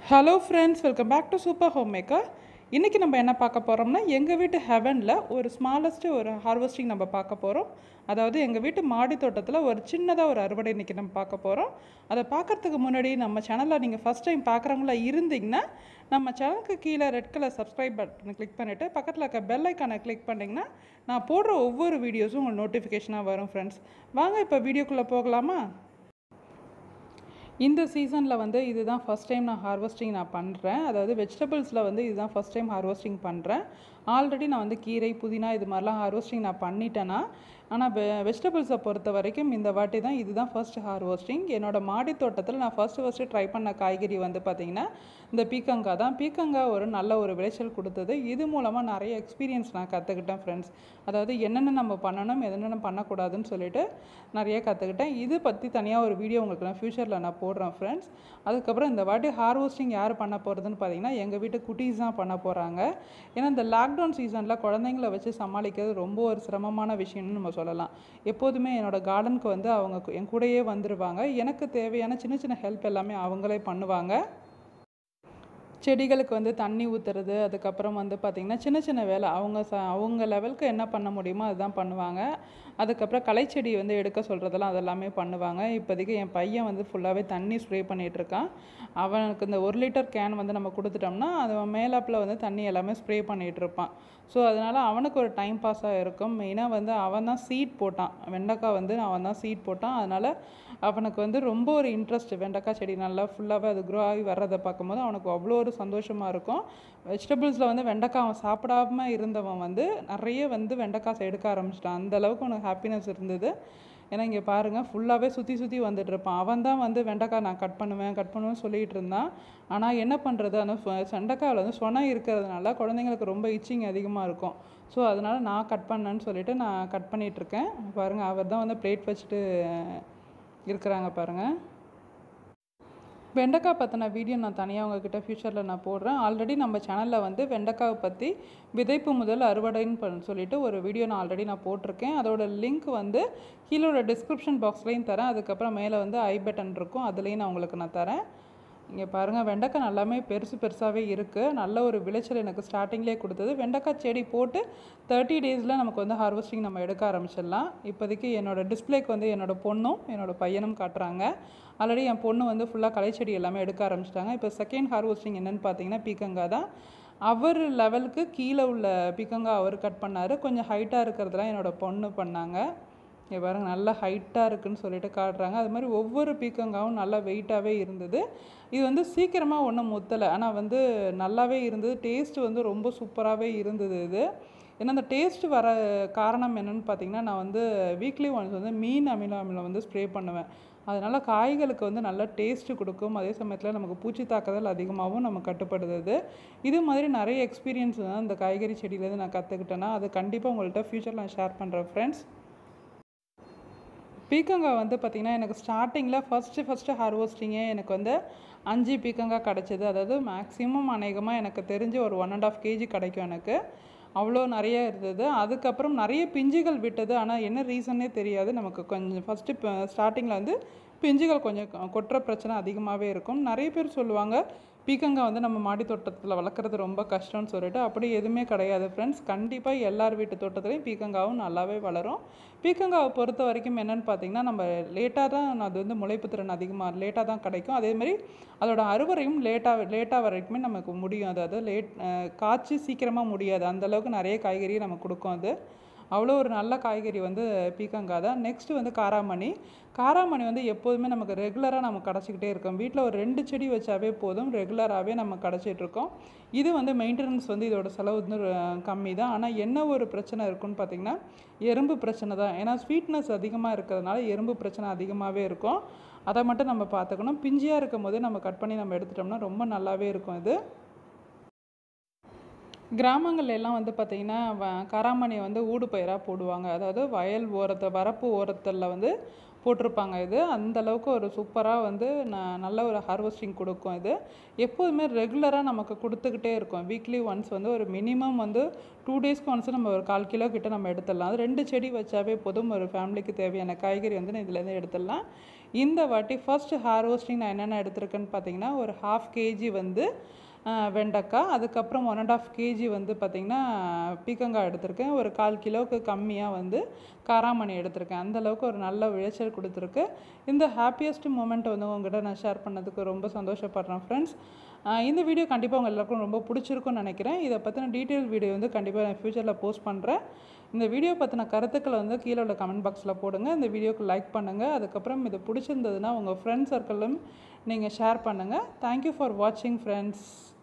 Hello friends welcome back to super home maker இன்றைக்கி நம்ம என்ன பார்க்க போகிறோம்னா எங்கள் வீட்டு ஹெவனில் ஒரு ஸ்மாலஸ்ட்டு ஒரு ஹார்வெஸ்டிங் நம்ம பார்க்க போகிறோம் அதாவது எங்கள் வீட்டு மாடி தோட்டத்தில் ஒரு சின்னதாக ஒரு அறுவடை இன்றைக்கி நம்ம பார்க்க போகிறோம் அதை பார்க்குறதுக்கு முன்னாடி நம்ம சேனலில் நீங்கள் ஃபஸ்ட் டைம் பார்க்குறவங்களா இருந்தீங்கன்னா நம்ம சேனலுக்கு கீழே ரெட் கலர் சப்ஸ்கிரைப் பட்டனை கிளிக் பண்ணிவிட்டு பக்கத்தில் இருக்க பெல் ஐக்கானை கிளிக் பண்ணிங்கன்னா நான் போடுற ஒவ்வொரு வீடியோஸும் உங்களுக்கு நோட்டிஃபிகேஷனாக வரும் ஃப்ரெண்ட்ஸ் வாங்க இப்போ வீடியோக்குள்ளே போகலாமா இந்த சீசனில் வந்து இதுதான் ஃபஸ்ட் டைம் நான் ஹார்வெஸ்டிங் நான் பண்ணுறேன் அதாவது வெஜிடபிள்ஸில் வந்து இதுதான் ஃபஸ்ட் டைம் ஹார்வெஸ்டிங் பண்ணுறேன் ஆல்ரெடி நான் வந்து கீரை புதினா இது மாதிரிலாம் ஹார்வெஸ்டிங் நான் பண்ணிட்டேன்னா ஆனால் வெ வெஜிடபிள்ஸை பொறுத்த வரைக்கும் இந்த வாட்டி தான் இதுதான் ஃபர்ஸ்ட் ஹார்வெஸ்டிங் என்னோட மாடி தோட்டத்தில் நான் ஃபஸ்ட்டு ஃபஸ்ட்டு ட்ரை பண்ண காய்கறி வந்து பார்த்திங்கன்னா இந்த பீக்கங்காய் தான் பீக்கங்காய் ஒரு நல்ல ஒரு விளைச்சல் கொடுத்தது இது மூலமாக நிறைய எக்ஸ்பீரியன்ஸ் நான் கற்றுக்கிட்டேன் ஃப்ரெண்ட்ஸ் அதாவது என்னென்ன நம்ம பண்ணணும் என்னென்ன பண்ணக்கூடாதுன்னு சொல்லிட்டு நிறைய கற்றுக்கிட்டேன் இது பற்றி தனியாக ஒரு வீடியோ உங்களுக்கு நான் ஃப்யூச்சரில் நான் போடுறேன் ஃப்ரெண்ட்ஸ் அதுக்கப்புறம் இந்த வாட்டி ஹார்வெஸ்டிங் யார் பண்ண போகிறதுன்னு பார்த்தீங்கன்னா எங்கள் வீட்டு குட்டீஸ் தான் பண்ண போகிறாங்க ஏன்னா இந்த லாக்டவுன் சீசனில் குழந்தைங்கள வச்சு சமாளிக்கிறது ரொம்ப ஒரு சிரமமான விஷயம்னு நம்ம சொல்லலாம் எப்போதுமே என்னோட கார்டனுக்கு வந்து அவங்க கு- என் கூடயே வந்துடுவாங்க எனக்கு தேவையான சின்ன சின்ன ஹெல்ப் எல்லாமே அவங்களே பண்ணுவாங்க செடிகளுக்கு வந்து தண்ணி ஊற்றுறது அதுக்கப்புறம் வந்து பார்த்திங்கன்னா சின்ன சின்ன வேலை அவங்க ச அவங்க லெவலுக்கு என்ன பண்ண முடியுமோ அதுதான் பண்ணுவாங்க அதுக்கப்புறம் களைச்செடி வந்து எடுக்க சொல்கிறதெல்லாம் அதெல்லாமே பண்ணுவாங்க இப்போதைக்கு என் பையன் வந்து ஃபுல்லாகவே தண்ணி ஸ்ப்ரே பண்ணிகிட்ருக்கான் அவனுக்கு இந்த ஒரு லிட்டர் கேன் வந்து நம்ம கொடுத்துட்டோம்னா அது மேலாப்பில் வந்து தண்ணி எல்லாமே ஸ்ப்ரே பண்ணிகிட்டு இருப்பான் ஸோ அதனால் அவனுக்கு ஒரு டைம் பாஸாக இருக்கும் மெயினாக வந்து அவன் தான் சீட் போட்டான் வெண்டைக்காய் வந்து அவன் தான் சீட் போட்டான் அதனால் அவனுக்கு வந்து ரொம்ப ஒரு இன்ட்ரெஸ்ட் வெண்டைக்காய் செடி நல்லா ஃபுல்லாகவே அது க்ரோ ஆகி வர்றதை பார்க்கும்போது அவனுக்கு அவ்வளோ ஒரு சந்தோஷமாக இருக்கும் வெஜிடபிள்ஸில் வந்து வெண்டைக்காய் அவன் சாப்பிடாம இருந்தவன் வந்து நிறைய வந்து வெண்டைக்காய் எடுக்க ஆரம்பிச்சிட்டான் அந்த அளவுக்கு அவனுக்கு ஹாப்பினஸ் இருந்தது ஏன்னா இங்கே பாருங்கள் ஃபுல்லாகவே சுற்றி சுற்றி வந்துட்டு இருப்பான் அவன் தான் வந்து வெண்டைக்காய் நான் கட் பண்ணுவேன் கட் பண்ணுவேன்னு சொல்லிட்டு இருந்தான் ஆனால் என்ன பண்ணுறது அந்த ஃப- வெண்டைக்காயில் வந்து சொனை இருக்கிறதுனால குழந்தைங்களுக்கு ரொம்ப இச்சிங் அதிகமாக இருக்கும் ஸோ அதனால் நான் கட் பண்ணேன்னு சொல்லிட்டு நான் கட் பண்ணிகிட்ருக்கேன் பாருங்கள் அவர் தான் வந்து பிளேட் வச்சுட்டு இருக்கிறாங்க பாருங்கள் வெண்டைக்காய் பற்றின வீடியோ நான் தனியாக உங்ககிட்ட ஃப்யூச்சரில் நான் போடுறேன் ஆல்ரெடி நம்ம சேனலில் வந்து வெண்டைக்காவை பற்றி விதைப்பு முதல் அறுவடைன்னு பண்ண சொல்லிட்டு ஒரு வீடியோ நான் ஆல்ரெடி நான் போட்டிருக்கேன் அதோட லிங்க் வந்து கீழோட டிஸ்கிரிப்ஷன் பாக்ஸ்லேயும் தரேன் அதுக்கப்புறம் மேலே வந்து ஐ பட்டன் இருக்கும் அதுலேயும் நான் உங்களுக்கு நான் தரேன் இங்கே பாருங்கள் வெண்டைக்காய் நல்லாமே பெருசு பெருசாகவே இருக்குது நல்ல ஒரு விளைச்சல் எனக்கு ஸ்டார்டிங்லேயே கொடுத்தது வெண்டைக்காய் செடி போட்டு தேர்ட்டி டேஸில் நமக்கு வந்து ஹார்வெஸ்டிங் நம்ம எடுக்க ஆரம்பிச்சிடலாம் இப்போதைக்கு என்னோட டிஸ்ப்ளேக்கு வந்து என்னோட பொண்ணும் என்னோட பையனும் காட்டுறாங்க ஆல்ரெடி என் பொண்ணு வந்து ஃபுல்லாக களைச்செடி எல்லாமே எடுக்க ஆரம்பிச்சிட்டாங்க இப்போ செகண்ட் ஹார்வெஸ்டிங் என்னென்னு பார்த்தீங்கன்னா பீக்கங்காய் தான் அவர் லெவலுக்கு கீழே உள்ள பீக்கங்காய் அவர் கட் பண்ணார் கொஞ்சம் ஹைட்டாக இருக்கிறதெல்லாம் என்னோட பொண்ணு பண்ணாங்க இங்கே பாருங்க நல்லா ஹைட்டாக இருக்குன்னு சொல்லிட்டு காட்டுறாங்க அது மாதிரி ஒவ்வொரு பீக்கங்காவும் நல்லா வெயிட்டாகவே இருந்தது இது வந்து சீக்கிரமாக ஒன்றும் முத்தலை ஆனால் வந்து நல்லாவே இருந்தது டேஸ்ட் வந்து ரொம்ப சூப்பராகவே இருந்தது இது ஏன்னா அந்த டேஸ்ட் வர காரணம் என்னன்னு பார்த்தீங்கன்னா நான் வந்து வீக்லி ஒன்ஸ் வந்து மீன் அமில அமிலம் வந்து ஸ்ப்ரே பண்ணுவேன் அதனால் காய்களுக்கு வந்து நல்ல டேஸ்ட்டு கொடுக்கும் அதே சமயத்தில் நமக்கு பூச்சி தாக்குதல் அதிகமாகவும் நம்ம கட்டுப்படுது இது. இது மாதிரி நிறைய எக்ஸ்பீரியன்ஸ் வந்து இந்த காய்கறி செடியிலேருந்து நான் கற்றுக்கிட்டேன்னா அது கண்டிப்பாக உங்கள்கிட்ட ஃப்யூச்சரில் நான் ஷேர் பண்ணுறேன் ஃப்ரெண்ட்ஸ் பீக்கங்காய் வந்து பார்த்திங்கன்னா எனக்கு ஸ்டார்டிங்கில் ஃபஸ்ட்டு ஃபஸ்ட்டு ஹார்வெஸ்டிங்கே எனக்கு வந்து அஞ்சு பீக்கங்காய் கிடச்சிது அதாவது மேக்ஸிமம் அநேகமாக எனக்கு தெரிஞ்சு ஒரு ஒன் அண்ட் ஆஃப் கேஜி கிடைக்கும் எனக்கு அவ்வளோ நிறைய இருந்தது அதுக்கப்புறம் நிறைய பிஞ்சுகள் விட்டது ஆனால் என்ன ரீசன்னே தெரியாது நமக்கு கொஞ்சம் ஃபஸ்ட்டு இப்போ ஸ்டார்டிங்கில் வந்து பிஞ்சுகள் கொஞ்சம் கொ- கொட்டுற பிரச்சனை அதிகமாகவே இருக்கும் நிறைய பேர் சொல்லுவாங்க பீக்கங்காய் வந்து நம்ம மாடி தோட்டத்தில் வளர்க்குறது ரொம்ப கஷ்டம்னு சொல்லிட்டு அப்படி எதுவுமே கிடையாது ஃப்ரெண்ட்ஸ் கண்டிப்பாக எல்லார் வீட்டு தோட்டத்துலேயும் பீக்கங்காவும் நல்லாவே வளரும் பீக்கங்காவை பொறுத்த வரைக்கும் என்னன்னு பார்த்தீங்கன்னா நம்ம லேட்டாக தான் அது வந்து முளைப்பு திறன் அதிகமாக லேட்டாக தான் கிடைக்கும் அதே மாதிரி அதோட அறுவடையும் லேட்டாக லேட்டாக வரைக்குமே நமக்கு முடியும் அதாவது லேட் காய்ச்சி சீக்கிரமாக முடியாது அந்த அளவுக்கு நிறைய காய்கறியை நமக்கு கொடுக்கும் அது அவ்வளோ ஒரு நல்ல காய்கறி வந்து பீக்கங்காய் தான் நெக்ஸ்ட்டு வந்து காராமணி காராமணி வந்து எப்போதுமே நமக்கு ரெகுலராக நமக்கு கிடச்சிக்கிட்டே இருக்கும் வீட்டில் ஒரு ரெண்டு செடி வச்சாவே போதும் ரெகுலராகவே நம்ம கிடச்சிட்டு இருக்கோம் இது வந்து மெயின்டெனன்ஸ் வந்து இதோட செலவு வந்து அஹ், கம்மி தான் ஆனால் என்ன ஒரு பிரச்சனை இருக்குன்னு பார்த்தீங்கன்னா எறும்பு பிரச்சனை தான் ஏன்னா ஸ்வீட்னஸ் அதிகமாக இருக்கிறதுனால எறும்பு பிரச்சனை அதிகமாகவே இருக்கும் அதை மட்டும் நம்ம பார்த்துக்கணும் பிஞ்சியாக இருக்கும் போதே நம்ம கட் பண்ணி நம்ம எடுத்துட்டோம்னா ரொம்ப நல்லாவே இருக்கும் இது கிராமங்கள்ல எல்லாம் வந்து பார்த்திங்கன்னா வ- காராமணி வந்து ஊடு பயிராக போடுவாங்க அதாவது வயல் ஓரத்தை வரப்பு ஓரத்தில் வந்து போட்டிருப்பாங்க இது அந்த அளவுக்கு ஒரு சூப்பராக வந்து ந நல்ல ஒரு ஹார்வெஸ்டிங் கொடுக்கும் இது எப்போதுமே ரெகுலராக நமக்கு கொடுத்துக்கிட்டே இருக்கும் வீக்லி ஒன்ஸ் வந்து ஒரு மினிமம் வந்து டூ டேஸ்க்கு ஒன்ஸ் நம்ம ஒரு கால் கிலோ கிட்ட நம்ம எடுத்துடலாம் அது ரெண்டு செடி வச்சாவே போதும் ஒரு ஃபேமிலிக்கு தேவையான காய்கறி வந்து இதுலேருந்து எடுத்துடலாம் இந்த வாட்டி ஃபர்ஸ்ட் ஹார்வெஸ்டிங் நான் என்னென்ன எடுத்திருக்கேன்னு பார்த்தீங்கன்னா ஒரு ஹாஃப் கேஜி வந்து ஆஹ், வெண்டைக்காய் அதுக்கப்புறம் ஒன் அண்ட் ஆஃப் கேஜி வந்து பார்த்திங்கன்னா பீக்கங்காய் எடுத்திருக்கேன் ஒரு கால் கிலோவுக்கு கம்மியாக வந்து காராமணி எடுத்திருக்கேன் அந்த அளவுக்கு ஒரு நல்ல விளைச்சல் கொடுத்துருக்கு இந்த ஹாப்பியஸ்ட் மூமெண்ட் வந்து உங்ககிட்ட நான் ஷேர் பண்ணதுக்கு ரொம்ப சந்தோஷப்படுறேன் ஃப்ரெண்ட்ஸ் இந்த வீடியோ கண்டிப்பாக உங்க எல்லாருக்கும் ரொம்ப பிடிச்சிருக்கும்னு நினைக்கிறேன் இதை பற்றின டீட்டெயில் வீடியோ வந்து கண்டிப்பாக நான் ஃப்யூச்சரில் போஸ்ட் பண்ணுறேன் இந்த வீடியோ பற்றின கருத்துக்களை வந்து கீழே உள்ள கமெண்ட் பாக்ஸில் போடுங்க இந்த வீடியோக்கு லைக் பண்ணுங்கள் அதுக்கப்புறம் இது பிடிச்சிருந்ததுன்னா உங்கள் ஃப்ரெண்ட்ஸ் சர்க்கிளும் நீங்கள் ஷேர் பண்ணுங்கள் தேங்க்யூ ஃபார் வாட்சிங் ஃப்ரெண்ட்ஸ்